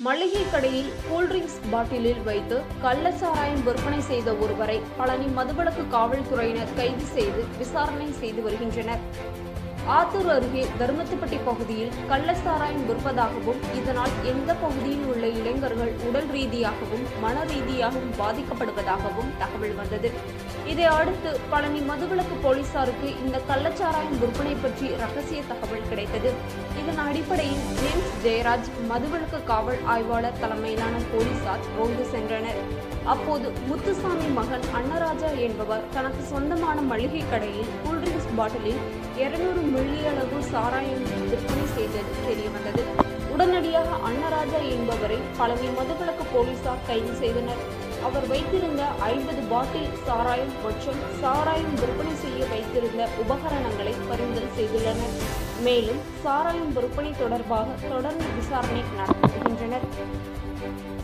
மளிகை கடையில் கூல்ட்ரிங்க்ஸ் பாட்டிலில் வைத்து கள்ள சாராயம் விற்பனை செய்த ஒருவரை பழனி மதுவிலக்கு காவல்துறையினர் கைது செய்து விசாரணை செய்து வருகின்றனர் ஆத்தூர் அருகே தர்மத்துப்பட்டி பகுதியில் கள்ள சாராயம் விற்பதாகவும் இதனால் எந்த பகுதியில் உள்ள இளைஞர்கள் உடல் ரீதியாகவும் மன ரீதியாகவும் பாதிக்கப்படுவதாகவும் தகவல் வந்தது இதை அடுத்து பழனி மதுவிலக்கு போலீசாருக்கு இந்த கள்ளச்சாராயம் விற்பனை பற்றி ரகசிய தகவல் கிடைத்தது இதன் அடிப்படையில் ஜேம்ஸ் ஜெயராஜ் மதுவிலக்கு காவல் ஆய்வாளர் தலைமையிலான போலீசார் ரோந்து சென்றனர் அப்போது முத்துசாமி மகன் அன்னராஜா என்பவர் தனக்கு சொந்தமான மளிகை கடையில் கூல்ட்ரிங்க்ஸ் பாட்டிலில் இருநூறு மில்லி அளவு சாராயம் விற்பனை செய்தது தெரியவந்தது உடனடியாக அன்னராஜா என்பவரை பழனி மதுவிலக்கு போலீசார் கைது செய்தனர் அவர் வைத்திருந்த ஐம்பது பாட்டில் சாராயம் மற்றும் சாராயம் விற்பனை செய்ய வைத்திருந்த உபகரணங்களை பறிமுதல் செய்துள்ளனர் மேலும் சாராயம் விற்பனை தொடர்பாக தொடர்ந்து விசாரணை நடத்தி வருகின்றனர்